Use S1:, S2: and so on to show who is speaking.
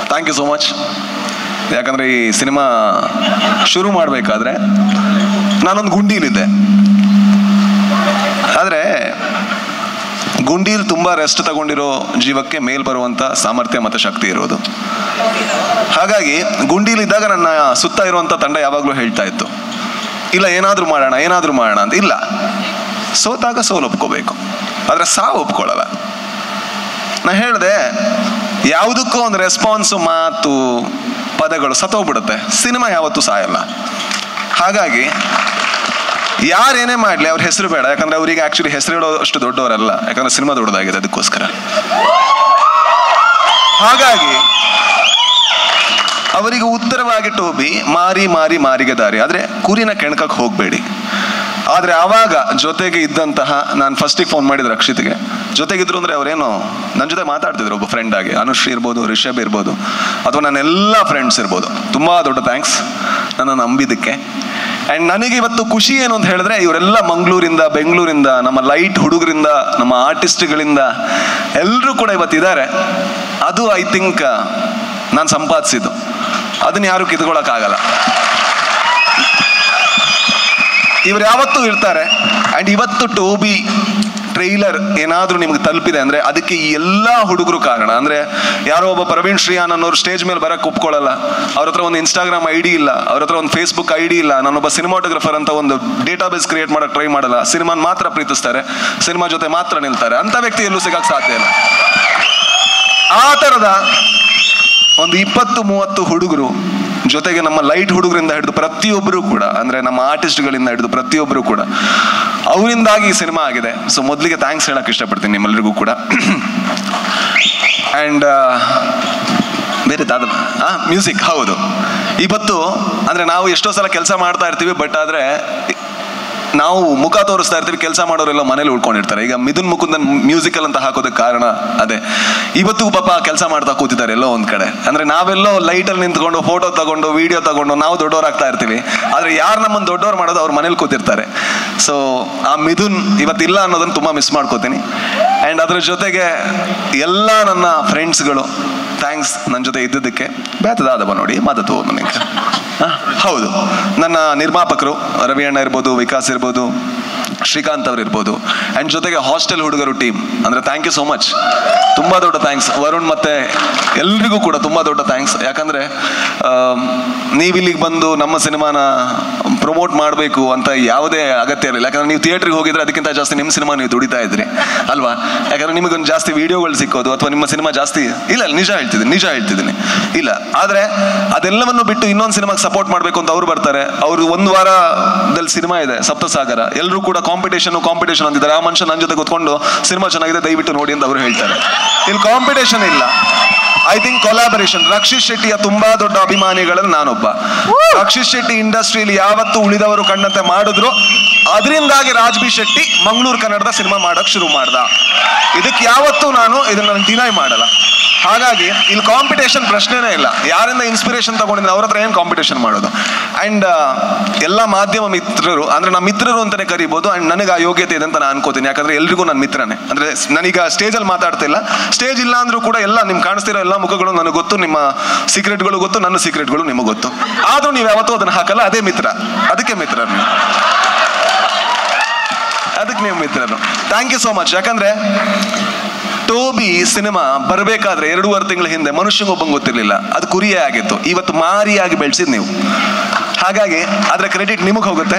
S1: thank you so much ಯಾಕಂದ್ರೆ ಈ cinema ಶುರು ಮಾಡಬೇಕಾದ್ರೆ ನಾನೊಂದು ಗುಂಡೀಲಿದ್ದೆ ಆದರೆ ಗುಂಡೀಲ್ ತುಂಬ ರೆಸ್ಟ್ ತಗೊಂಡಿರೋ ಜೀವಕ್ಕೆ ಮೇಲ್ ಬರುವಂಥ ಸಾಮರ್ಥ್ಯ ಮತ್ತು ಶಕ್ತಿ ಇರೋದು ಹಾಗಾಗಿ ಗುಂಡೀಲಿದ್ದಾಗ ನನ್ನ ಸುತ್ತ ಇರುವಂಥ ತಂಡ ಯಾವಾಗಲೂ ಹೇಳ್ತಾ ಇತ್ತು ಇಲ್ಲ ಏನಾದರೂ ಮಾಡೋಣ ಏನಾದರೂ ಮಾಡೋಣ ಅಂತ ಇಲ್ಲ ಸೋತಾಗ ಸೋಲು ಒಪ್ಕೋಬೇಕು ಆದರೆ ಸಾವು ಒಪ್ಕೊಳ್ಳಲ್ಲ ನಾ ಹೇಳಿದೆ ಯಾವುದಕ್ಕೂ ಒಂದು ರೆಸ್ಪಾನ್ಸು ಮಾತು ಪದಗಳು ಸತ್ತೋಗ್ಬಿಡುತ್ತೆ ಸಿನಿಮಾ ಯಾವತ್ತೂ ಸಾಯಲ್ಲ ಹಾಗಾಗಿ ಯಾರೇನೇ ಮಾಡಲಿ ಅವ್ರ ಹೆಸರು ಬೇಡ ಯಾಕಂದ್ರೆ ಅವರಿಗೆ ಆಕ್ಚುಲಿ ಹೆಸರು ಇಡೋ ಅಷ್ಟು ದೊಡ್ಡವರಲ್ಲ ಯಾಕಂದ್ರೆ ಸಿನಿಮಾ ದೊಡ್ಡದಾಗಿದೆ ಅದಕ್ಕೋಸ್ಕರ ಹಾಗಾಗಿ ಅವರಿಗೆ ಉತ್ತರವಾಗಿ ಟೋಬಿ ಮಾರಿ ಮಾರಿ ಮಾರಿಗೆ ದಾರಿ ಆದ್ರೆ ಕುರಿನ ಕೆಣಕಕ್ಕೆ ಹೋಗಬೇಡಿ ಆದ್ರೆ ಆವಾಗ ಜೊತೆಗೆ ಇದ್ದಂತಹ ನಾನು ಫಸ್ಟಿಗೆ ಫೋನ್ ಮಾಡಿದ ರಕ್ಷಿತ್ಗೆ ಜೊತೆಗಿದ್ರು ಅಂದ್ರೆ ಅವರೇನು ನನ್ನ ಜೊತೆ ಮಾತಾಡ್ತಿದ್ರು ಒಬ್ಬ ಫ್ರೆಂಡ್ ಆಗಿ ಅನುಶ್ರೀ ಇರ್ಬೋದು ರಿಷಬ್ ಇರ್ಬೋದು ಅಥವಾ ನನ್ನ ಎಲ್ಲ ಫ್ರೆಂಡ್ಸ್ ಇರ್ಬೋದು ತುಂಬಾ ದೊಡ್ಡ ಥ್ಯಾಂಕ್ಸ್ ನನ್ನ ನಂಬಿದ್ದಕ್ಕೆ ಆ್ಯಂಡ್ ನನಗೆ ಇವತ್ತು ಖುಷಿ ಏನು ಅಂತ ಹೇಳಿದ್ರೆ ಇವರೆಲ್ಲ ಮಂಗಳೂರಿಂದ ಬೆಂಗಳೂರಿಂದ ನಮ್ಮ ಲೈಟ್ ಹುಡುಗರಿಂದ ನಮ್ಮ ಆರ್ಟಿಸ್ಟ್ಗಳಿಂದ ಎಲ್ಲರೂ ಕೂಡ ಇವತ್ತಿದ್ದಾರೆ ಅದು ಐ ಥಿಂಕ್ ನಾನು ಸಂಪಾದಿಸಿದ್ದು ಅದನ್ನ ಯಾರು ಕಿತ್ಕೊಳ್ಳೋಕ್ಕಾಗಲ್ಲ ಇವ್ರು ಯಾವತ್ತೂ ಇರ್ತಾರೆ ಆ್ಯಂಡ್ ಇವತ್ತು ಟೋಬಿ ಟ್ರೈಲರ್ ಏನಾದರೂ ನಿಮ್ಗೆ ತಲುಪಿದೆ ಅಂದರೆ ಅದಕ್ಕೆ ಈ ಎಲ್ಲ ಹುಡುಗರು ಕಾರಣ ಅಂದರೆ ಯಾರೋ ಒಬ್ಬ ಪ್ರವೀಣ್ ಶ್ರೀಯಾನ್ ಅನ್ನೋರು ಸ್ಟೇಜ್ ಮೇಲೆ ಬರಕ್ಕೆ ಒಪ್ಕೊಳ್ಳಲ್ಲ ಅವ್ರ ಹತ್ರ ಒಂದು ಇನ್ಸ್ಟಾಗ್ರಾಮ್ ಐ ಡಿ ಇಲ್ಲ ಅವ್ರ ಹತ್ರ ಒಂದು ಫೇಸ್ಬುಕ್ ಐ ಡಿ ಇಲ್ಲ ನಾನೊಬ್ಬ ಸಿನಿಮಾಟೋಗ್ರಫರ್ ಅಂತ ಒಂದು ಡೇಟಾಬೇಸ್ ಕ್ರಿಯೇಟ್ ಮಾಡೋಕ್ಕೆ ಟ್ರೈ ಮಾಡಲ್ಲ ಸಿನಿಮಾನ ಮಾತ್ರ ಪ್ರೀತಿಸ್ತಾರೆ ಸಿನಿಮಾ ಜೊತೆ ಮಾತ್ರ ನಿಲ್ತಾರೆ ಅಂಥ ವ್ಯಕ್ತಿ ಎಲ್ಲೂ ಸಿಗಕ್ಕೆ ಸಾಧ್ಯ ಇಲ್ಲ ಆ ಥರದ ಒಂದು ಇಪ್ಪತ್ತು ಮೂವತ್ತು ಹುಡುಗರು ಜೊತೆಗೆ ನಮ್ಮ ಲೈಟ್ ಹುಡುಗರಿಂದ ಹಿಡಿದು ಪ್ರತಿಯೊಬ್ಬರು ಕೂಡ ಅಂದ್ರೆ ನಮ್ಮ ಆರ್ಟಿಸ್ಟ್ಗಳಿಂದ ಹಿಡಿದು ಪ್ರತಿಯೊಬ್ಬರು ಕೂಡ ಅವರಿಂದಾಗಿ ಈ ಸಿನಿಮಾ ಆಗಿದೆ ಸೊ ಮೊದಲಿಗೆ ಥ್ಯಾಂಕ್ಸ್ ಹೇಳಕ್ ಇಷ್ಟಪಡ್ತೀನಿ ನಿಮ್ಮೆಲ್ಲರಿಗೂ ಕೂಡ ಆ್ಯಂಡ್ ಬೇರೆ ದಾದ ಆ ಮ್ಯೂಸಿಕ್ ಹೌದು ಇವತ್ತು ಅಂದ್ರೆ ನಾವು ಎಷ್ಟೋ ಸಲ ಕೆಲಸ ಮಾಡ್ತಾ ಇರ್ತೀವಿ ಬಟ್ ಆದ್ರೆ ನಾವು ಮುಖ ತೋರಿಸ್ತಾ ಇರ್ತೀವಿ ಕೆಲಸ ಮಾಡೋರೆಲ್ಲ ಮನೇಲಿ ಉಳ್ಕೊಂಡಿರ್ತಾರೆ ಈಗ ಮಿಥುನ್ ಮುಕುಂದನ್ ಮ್ಯೂಸಿಕಲ್ ಅಂತ ಹಾಕೋದಕ್ಕೆ ಕಾರಣ ಅದೇ ಇವತ್ತು ಪಾಪ ಕೆಲಸ ಮಾಡ್ತಾ ಕೂತಿದ್ದಾರೆ ಎಲ್ಲೋ ಒಂದ್ ಕಡೆ ಅಂದ್ರೆ ನಾವೆಲ್ಲೋ ಲೈಟಲ್ಲಿ ನಿಂತ್ಕೊಂಡು ಫೋಟೋ ತಗೊಂಡು ವಿಡಿಯೋ ತಗೊಂಡು ನಾವು ದೊಡ್ಡವರಾಗ್ತಾ ಇರ್ತೀವಿ ಆದ್ರೆ ಯಾರು ನಮ್ಮನ್ನು ದೊಡ್ಡವ್ರು ಮಾಡೋದು ಅವ್ರ ಮನೇಲಿ ಕೂತಿರ್ತಾರೆ ಸೊ ಆ ಮಿಥುನ್ ಇವತ್ತಿಲ್ಲ ಅನ್ನೋದನ್ನ ತುಂಬಾ ಮಿಸ್ ಮಾಡ್ಕೋತೀನಿ ಆ್ಯಂಡ್ ಅದ್ರ ಜೊತೆಗೆ ಎಲ್ಲ ನನ್ನ ಫ್ರೆಂಡ್ಸ್ಗಳು ಥ್ಯಾಂಕ್ಸ್ ನನ್ನ ಜೊತೆ ಇದ್ದಿದ್ದಕ್ಕೆ ಬೇತದಾದವ ನೋಡಿ ಮಾತತ್ತು ನನಗೆ ಹೌದು ನನ್ನ ನಿರ್ಮಾಪಕರು ರವಿ ಅಣ್ಣ ಇರ್ಬೋದು ವಿಕಾಸ್ ಇರ್ಬೋದು ಶ್ರೀಕಾಂತ್ ಅವ್ರು ಇರ್ಬೋದು ಆ್ಯಂಡ್ ಜೊತೆಗೆ ಹಾಸ್ಟೆಲ್ ಹುಡುಗರು ಟೀಮ್ ಅಂದರೆ ಥ್ಯಾಂಕ್ ಯು ಸೋ ಮಚ್ ತುಂಬ ದೊಡ್ಡ ಥ್ಯಾಂಕ್ಸ್ ವರುಣ್ ಮತ್ತೆ ಎಲ್ರಿಗೂ ಕೂಡ ತುಂಬ ದೊಡ್ಡ ಥ್ಯಾಂಕ್ಸ್ ಯಾಕಂದರೆ ನೀವು ಇಲ್ಲಿಗೆ ಬಂದು ನಮ್ಮ ಸಿನಿಮಾನ ಪ್ರಮೋಟ್ ಮಾಡಬೇಕು ಅಂತ ಯಾವುದೇ ಅಗತ್ಯ ಇರಲಿಲ್ಲ ಯಾಕಂದ್ರೆ ನೀವು ಥಿಯೇಟ್ರಿಗೆ ಹೋಗಿದ್ರೆ ಅದಕ್ಕಿಂತ ಜಾಸ್ತಿ ನಿಮ್ಮ ಸಿನಿಮಾ ನೀವು ದುಡಿತಾ ಇದ್ರಿ ಅಲ್ವಾ ಯಾಕಂದ್ರೆ ನಿಮಗೊಂದು ಜಾಸ್ತಿ ವಿಡಿಯೋಗಳು ಸಿಕ್ಕೋದು ಅಥವಾ ನಿಮ್ಮ ಸಿನಿಮಾ ಜಾಸ್ತಿ ಇಲ್ಲ ಇಲ್ಲ, ನಿಜ ಹೇಳ್ತಿದ್ದೀನಿ ನಿಜ ಹೇಳ್ತಿದ್ದೀನಿ ಇಲ್ಲ ಆದರೆ ಅದೆಲ್ಲವನ್ನು ಬಿಟ್ಟು ಇನ್ನೊಂದು ಸಿನಿಮಾಗೆ ಸಪೋರ್ಟ್ ಮಾಡಬೇಕು ಅಂತ ಅವ್ರು ಬರ್ತಾರೆ ಅವರು ಒಂದು ವಾರದಲ್ಲಿ ಸಿನಿಮಾ ಇದೆ ಸಪ್ತಸಾಗರ ಎಲ್ಲರೂ ಕೂಡ ಕಾಂಪಿಟೇಷನ್ ಕಾಂಪಿಟೇಷನ್ ಅಂತಿದ್ದಾರೆ ಆ ಮನುಷ್ಯ ನನ್ನ ಜೊತೆ ಕೂತ್ಕೊಂಡು ಸಿನಿಮಾ ಚೆನ್ನಾಗಿದೆ ದಯವಿಟ್ಟು ನೋಡಿ ಅಂತ ಅವರು ಹೇಳ್ತಾರೆ ಇಲ್ಲಿ ಕಾಂಪಿಟೇಷನ್ ಇಲ್ಲ ಐ ಥಿಂಕ್ ಕೊಲಾಬರೇಷನ್ ರಕ್ಷಿತ್ ಶೆಟ್ಟಿಯ ತುಂಬಾ ದೊಡ್ಡ ಅಭಿಮಾನಿಗಳಲ್ಲಿ ನಾನೊಬ್ಬ ರಕ್ಷಿತ್ ಶೆಟ್ಟಿ ಇಂಡಸ್ಟ್ರಿಯಲ್ಲಿ ಯಾವತ್ತು ಉಳಿದವರು ಕಂಡಂತೆ ಮಾಡಿದ್ರು ಅದರಿಂದಾಗಿ ರಾಜ್ ಬಿ ಶೆಟ್ಟಿ ಮಂಗಳೂರು ಕನ್ನಡದ ಸಿನಿಮಾ ಮಾಡಕ್ ಶುರು ಮಾಡ್ದ ಇದಕ್ಕೆ ಯಾವತ್ತೂ ನಾನು ಇದನ್ನ ಡಿನೈ ಮಾಡಲ್ಲ ಹಾಗಾಗಿ ಇಲ್ಲಿ ಕಾಂಪಿಟೇಷನ್ ಪ್ರಶ್ನೆನೇ ಇಲ್ಲ ಯಾರಿಂದ ಇನ್ಸ್ಪಿರೇಷನ್ ತಗೊಂಡಿದ್ರೆ ಅವ್ರ ಹತ್ರ ಏನು ಕಾಂಪಿಟೇಷನ್ ಮಾಡೋದು ಅಂಡ್ ಎಲ್ಲ ಮಾಧ್ಯಮ ಮಿತ್ರರು ಅಂದ್ರೆ ನಮ್ಮ ಮಿತ್ರರು ಅಂತಾನೆ ಕರಿಬೋದು ಅಂಡ್ ನನಗೆ ಆ ಯೋಗ್ಯತೆ ಇದೆ ಅಂತ ನಾನು ಅನ್ಕೋತೀನಿ ಯಾಕಂದ್ರೆ ಎಲ್ರಿಗೂ ನನ್ನ ಮಿತ್ರನೇ ಅಂದ್ರೆ ನಾನೀಗ ಸ್ಟೇಜಲ್ಲಿ ಮಾತಾಡ್ತಿಲ್ಲ ಸ್ಟೇಜ್ ಇಲ್ಲ ಅಂದ್ರೂ ಕೂಡ ಎಲ್ಲ ನಿಮ್ ಕಾಣಿಸ್ತಿರೋ ಎಲ್ಲ ಮುಖಗಳು ನನಗೆ ಗೊತ್ತು ನಿಮ್ಮ ಸೀಕ್ರೆಟ್ಗಳು ಗೊತ್ತು ನನ್ನ ಸೀಕ್ರೆಟ್ಗಳು ನಿಮಗೆ ಗೊತ್ತು ಆದ್ರೂ ನೀವು ಯಾವತ್ತೂ ಅದನ್ನ ಹಾಕಲ್ಲ ಅದೇ ಮಿತ್ರ ಅದಕ್ಕೆ ಮಿತ್ರರು ನೀವು ಅದಕ್ಕೆ ನೀವು ಮಿತ್ರರು ಥ್ಯಾಂಕ್ ಯು ಸೋ ಮಚ್ ಯಾಕಂದ್ರೆ ಟೋಬಿ ಸಿನಿಮಾ ಬರಬೇಕಾದ್ರೆ ಎರಡೂವರೆ ತಿಂಗಳ ಹಿಂದೆ ಮನುಷ್ಯಗೊಬ್ಬಂಗೆ ಗೊತ್ತಿರಲಿಲ್ಲ ಅದು ಕುರಿಯೇ ಆಗಿತ್ತು ಇವತ್ತು ಮಾರಿಯಾಗಿ ಬೆಳೆಸಿದ್ ನೀವು ಹಾಗಾಗಿ ಅದರ ಕ್ರೆಡಿಟ್ ನಿಮಗೆ ಹೋಗುತ್ತೆ